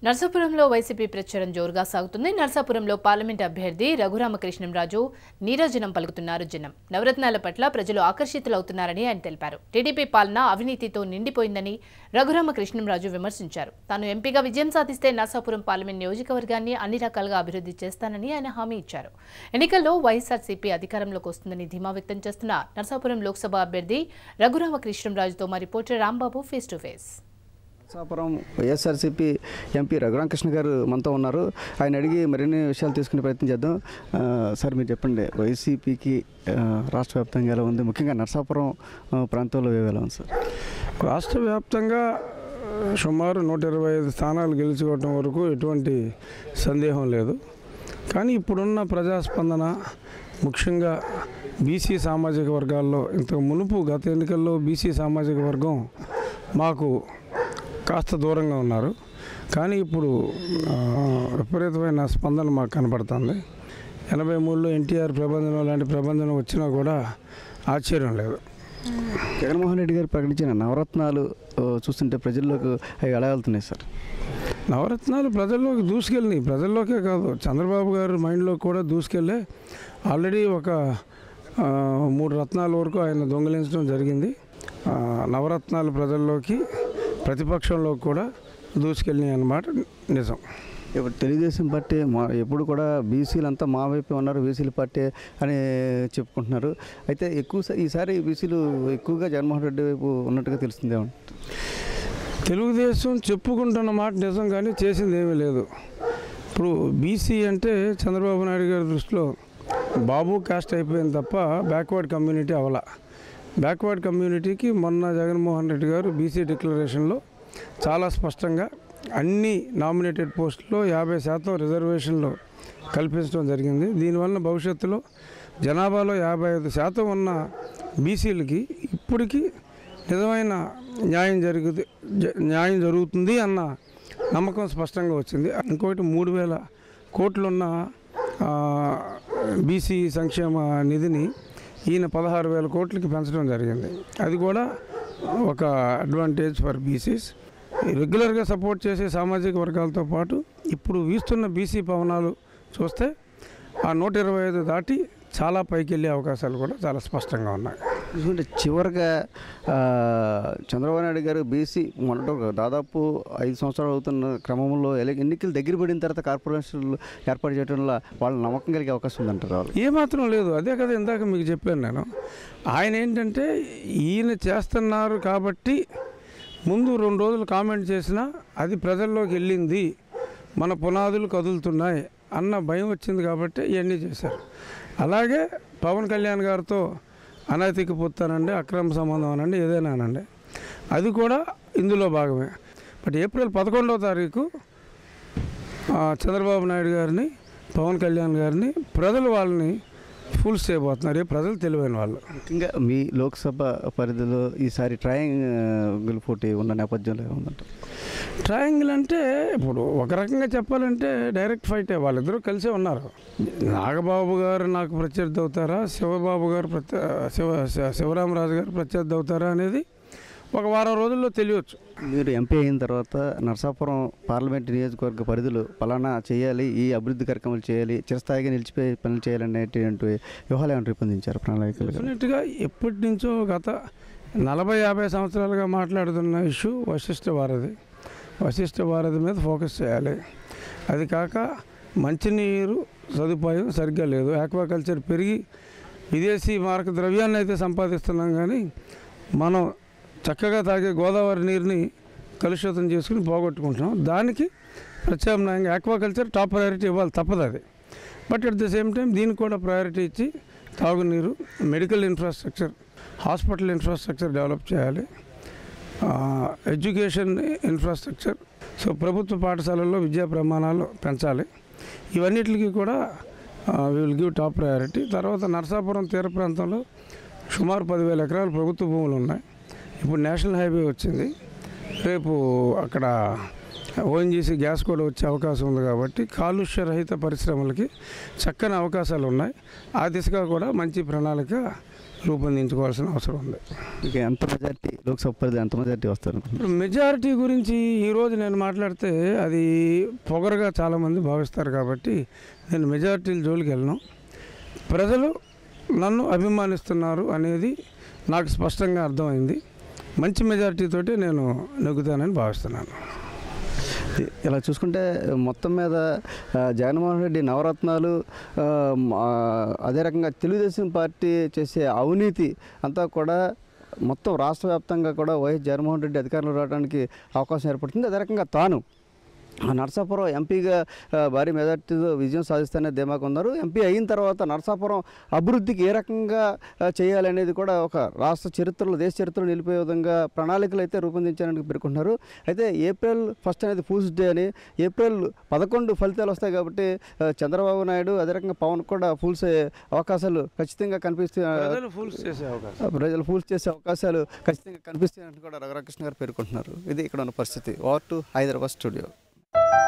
నర్సాపురంలో YCP ప్రచారం జోరుగా సాగుతుంది నర్సాపురంలో పార్లమెంట్ అభ్యర్థి రఘురామకృష్ణంరాజు నీరాజనం పలుకుతున్నారు జనం నవరత్నాల పట్ల ప్రజలు ఆకర్షితులవుతున్నారని ఆయన తెలిపారు టీడీపీ పాలన అవినీతితో నిండిపోయిందని రఘురామకృష్ణంరాజు విమర్శించారు తాను ఎంపీగా విజయం సాధిస్తే నర్సాపురం పార్లమెంట్ నియోజకవర్గాన్ని అన్ని రకాలుగా అభివృద్ధి చేస్తానని ఆయన హామీ ఇచ్చారు ఎన్నికల్లో వైఎస్ఆర్సీపీ అధికారంలోకి వస్తుందని ధీమా వ్యక్తం చేస్తున్న నర్సాపురం లోక్సభ అభ్యర్థి రఘురామకృష్ణంరాజుతో మా reporter Rambabu face to face Narasapuram YSRCP MP Raghuramakrishna గారు మనతో ఉన్నారు ఆయన అడిగి మరిన్ని విషయాలు తీసుకునే ప్రయత్నం చేద్దాం ఆ, సార్ మీరు చెప్పండి వైసీపీకి ఆ, రాష్ట్ర వ్యాప్తంగా ఎలా ఉంది ముఖ్యంగా నరసాపురం ఆ, ప్రాంతంలో ఎలా ఉంది సార్ రాష్ట్ర వ్యాప్తంగా ఆ, సుమారు నూట ఇరవై ఐదు స్థానాలు గెలుచుకోవటం వరకు ఎటువంటి సందేహం లేదు కానీ ఇప్పుడున్న ప్రజాస్పందన ముఖ్యంగా బీసీ సామాజిక వర్గాల్లో ఇంతకు మునుపు గత ఎన్నికల్లో బీసీ సామాజిక వర్గం మాకు కాస్త దూరంగా ఉన్నారు కానీ ఇప్పుడు ఆ, విపరీతమైన స్పందన మాకు కనపడుతుంది ఎనభై మూడులో ఎన్టీఆర్ ప్రబంధనం లాంటి ప్రబంధనం వచ్చినా కూడా ఆశ్చర్యం లేదు జగన్మోహన్ రెడ్డి గారు ప్రకటించిన నవరత్నాలు ఆ, చూస్తుంటే ప్రజల్లోకి అవి ఎలా వెళ్తున్నాయి సార్ నవరత్నాలు ప్రజల్లోకి దూసుకెళ్ళినాయి ప్రజల్లోకే కాదు చంద్రబాబు గారి మైండ్లో కూడా దూసుకెళ్ళే ఆల్రెడీ ఒక ఆ, మూడు రత్నాల వరకు ఆయన దొంగిలించడం జరిగింది ఆ, నవరత్నాలు ప్రజల్లోకి ప్రతిపక్షంలోకి కూడా దూసుకెళ్ళినాయి అన్నమాట నిజం ఇప్పుడు తెలుగుదేశం పార్టీ మా ఎప్పుడు కూడా బీసీలు అంతా మా వైపే ఉన్నారు బీసీల పార్టీ అని చెప్పుకుంటున్నారు అయితే ఎక్కువ సా- ఈసారి బీసీలు ఎక్కువగా జగన్మోహన్ రెడ్డి వైపు ఉన్నట్టుగా తెలుస్తుంది తెలుగుదేశం చెప్పుకుంటున్న మాట నిజం కానీ చేసింది ఏమీ లేదు ఇప్పుడు బీసీ అంటే చంద్రబాబు నాయుడు గారి దృష్టిలో బాబు కాస్ట్ అయిపోయింది తప్ప బ్యాక్వర్డ్ కమ్యూనిటీ అవల బ్యాక్వర్డ్ కమ్యూనిటీకి మొన్న జగన్మోహన్ రెడ్డి గారు బీసీ డిక్లరేషన్లో చాలా స్పష్టంగా అన్ని నామినేటెడ్ పోస్టుల్లో యాభై శాతం రిజర్వేషన్లు కల్పించడం జరిగింది దీనివల్ల భవిష్యత్తులో జనాభాలో యాభై ఐదు శాతం ఉన్న బీసీలకి ఇప్పటికీ నిజమైన న్యాయం జరుగుతుంది జ- న్యాయం జరుగుతుంది అన్న నమ్మకం స్పష్టంగా వచ్చింది ఇంకోటి మూడు వేల కోట్లున్న ఆ, బీసీ సంక్షేమ నిధిని ఈయన పదహారు వేల కోట్లకి పెంచడం జరిగింది అది కూడా ఒక అడ్వాంటేజ్ ఫర్ బీసీస్ రెగ్యులర్గా సపోర్ట్ చేసే సామాజిక వర్గాలతో పాటు ఇప్పుడు వీస్తున్న బీసీ పవనాలు చూస్తే ఆ నూట ఇరవై ఐదు దాటి చాలా పైకి వెళ్ళే అవకాశాలు కూడా చాలా స్పష్టంగా ఉన్నాయి చూసుకుంటే చివరిగా ఆ, చంద్రబాబు నాయుడు గారు బీసీ మొన్నట ఒక దాదాపు ఐదు సంవత్సరాలు అవుతున్న క్రమంలో ఎల- ఎన్నికలు దగ్గర పడిన తర్వాత కార్పొరేషన్లు ఏర్పాటు చేయడంలో వాళ్ళ నమ్మకం కలిగే అవకాశం ఉందంటారు వాళ్ళు ఏమాత్రం లేదు అదే కదా ఇందాక మీకు చెప్పాను నేను ఆయన ఏంటంటే ఈయన చేస్తున్నారు కాబట్టి ముందు రెండు రోజులు కామెంట్ చేసినా అది ప్రజల్లోకి వెళ్ళింది మన పునాదులు కదులుతున్నాయి అన్న భయం వచ్చింది కాబట్టి ఇవన్నీ చేశారు అలాగే పవన్ కళ్యాణ్ గారితో అనైతిక పొత్తానండి అక్రమ సంబంధం అనండి ఏదైనా అనండి అది కూడా ఇందులో భాగమే బట్ ఏప్రిల్ పదకొండవ తారీఖు ఆ, చంద్రబాబు నాయుడు గారిని పవన్ కళ్యాణ్ గారిని ప్రజలు వాళ్ళని ఫుల్ చేయబోతున్నారు ఏ ప్రజలు తెలివైన వాళ్ళు ముఖ్యంగా మీ లోక్సభ పరిధిలో ఈసారి ట్రయాంగిల్ పోటీ ఉన్న నేపథ్యంలో ఏముందంటారు ట్రయాంగిల్ అంటే ఇప్పుడు ఒక రకంగా చెప్పాలంటే డైరెక్ట్ ఫైటే వాళ్ళిద్దరూ కలిసే ఉన్నారు నాగబాబు గారు నాకు ప్రత్యర్థి అవుతారా శివబాబు గారు ప్రత్య శివ శివ- శివరామరాజు గారు ప్రత్యర్థి అవుతారా అనేది ఒక వారం రోజుల్లో తెలియవచ్చు మీరు ఎంపీ అయిన తర్వాత నరసాపురం పార్లమెంట్ నియోజకవర్గ పరిధిలో పలానా చేయాలి ఈ అభివృద్ధి కార్యక్రమాలు చేయాలి చిరస్థాయిగా నిలిచిపోయి పనులు చేయాలనేటువంటి వ్యూహాలు ఏమైనా రూపొందించారు ప్రణాళికలు డెఫినెట్గా ఎప్పటి నుంచో గత నలభై యాభై సంవత్సరాలుగా మాట్లాడుతున్న ఇష్యూ వశిష్ఠ వారధి వశిష్ఠ వారధి మీద ఫోకస్ చేయాలి అది కాక మంచినీరు సదుపాయం సరిగ్గా లేదు ఆక్వాకల్చర్ పెరిగి విదేశీ మారక ద్రవ్యాన్ని అయితే సంపాదిస్తున్నాం కానీ మనం చక్కగా తాగే గోదావరి నీరుని కలుషితం చేసుకుని పోగొట్టుకుంటున్నాం దానికి ప్రత్యామ్నాయంగా ఆక్వాకల్చర్ టాప్ ప్రయారిటీ ఇవ్వాలి తప్పదు అది but at the same time దీనికి కూడా ప్రయారిటీ ఇచ్చి తాగునీరు medical infrastructure hospital infrastructure develop చేయాలి ఆ, ఎడ్యుకేషన్ ఇన్ఫ్రాస్ట్రక్చర్ సో ప్రభుత్వ పాఠశాలల్లో విద్యా ప్రమాణాలు పెంచాలి ఇవన్నిటికి కూడా విల్ గివ్ టాప్ ప్రయారిటీ తర్వాత నరసాపురం తీర ప్రాంతంలో సుమారు పదివేల ఎకరాలు ప్రభుత్వ భూములు ఉన్నాయి ఇప్పుడు నేషనల్ హైవే వచ్చింది రేపు అక్కడ ఓఎన్జీసీ గ్యాస్ కూడా వచ్చే అవకాశం ఉంది కాబట్టి కాలుష్య రహిత పరిశ్రమలకి చక్కని అవకాశాలు ఉన్నాయి ఆ దిశగా కూడా మంచి ప్రణాళిక రూపొందించుకోవాల్సిన అవసరం ఉంది మీకు ఎంత మెజార్టీ లోక్సభ పరిధి ఎంత మెజార్టీ వస్తారు ఇప్పుడు మెజారిటీ గురించి ఈరోజు నేను మాట్లాడితే అది పొగరుగా చాలామంది భావిస్తారు కాబట్టి నేను మెజారిటీల జోలికి వెళ్ళను ప్రజలు నన్ను అభిమానిస్తున్నారు అనేది నాకు స్పష్టంగా అర్థమైంది మంచి మెజారిటీతోటి నేను నెగ్గుతానని భావిస్తున్నాను ఇలా చూసుకుంటే మొత్తం మీద ఆ, జగన్మోహన్ రెడ్డి నవరత్నాలు ఆ, మ- ఆ, అదే రకంగా తెలుగుదేశం పార్టీ చేసే అవినీతి అంతా కూడా మొత్తం రాష్ట్ర వ్యాప్తంగా కూడా వైఎస్ జగన్మోహన్ రెడ్డి అధికారంలో రావడానికి అవకాశం ఏర్పడుతుంది అదే రకంగా తాను ఆ నరసాపురం ఎంపీగా ఆ, భారీ మెజార్టీతో విజయం సాధిస్తానే ధీమాగా ఉన్నారు ఎంపీ అయిన తర్వాత నరసాపురం అభివృద్ధికి ఏ రకంగా ఆ, చేయాలనేది కూడా ఒక రాష్ట్ర చరిత్రలో దేశ చరిత్రలో నిలిపే విధంగా ప్రణాళికలు అయితే రూపొందించడానికి పేర్కొంటున్నారు అయితే ఏప్రిల్ ఫస్ట్ అనేది ఫూల్స్ డే అని ఏప్రిల్ పదకొండు ఫలితాలు వస్తాయి కాబట్టి ఆ, చంద్రబాబు నాయుడు అదే రకంగా పవన్ కూడా ఫూల్స్ అయ్యే అవకాశాలు ఖచ్చితంగా కనిపిస్తాయి ప్రజలు ఫుల్స్ చేసే అవకాశం ప్రజలు ఫూల్స్ చేసే అవకాశాలు ఖచ్చితంగా కనిపిస్తాయని కూడా రఘురామకృష్ణ గారు పేర్కొంటున్నారు ఇది ఇక్కడ ఉన్న పరిస్థితి ఓవర్ టు హైదరాబాద్ స్టూడియో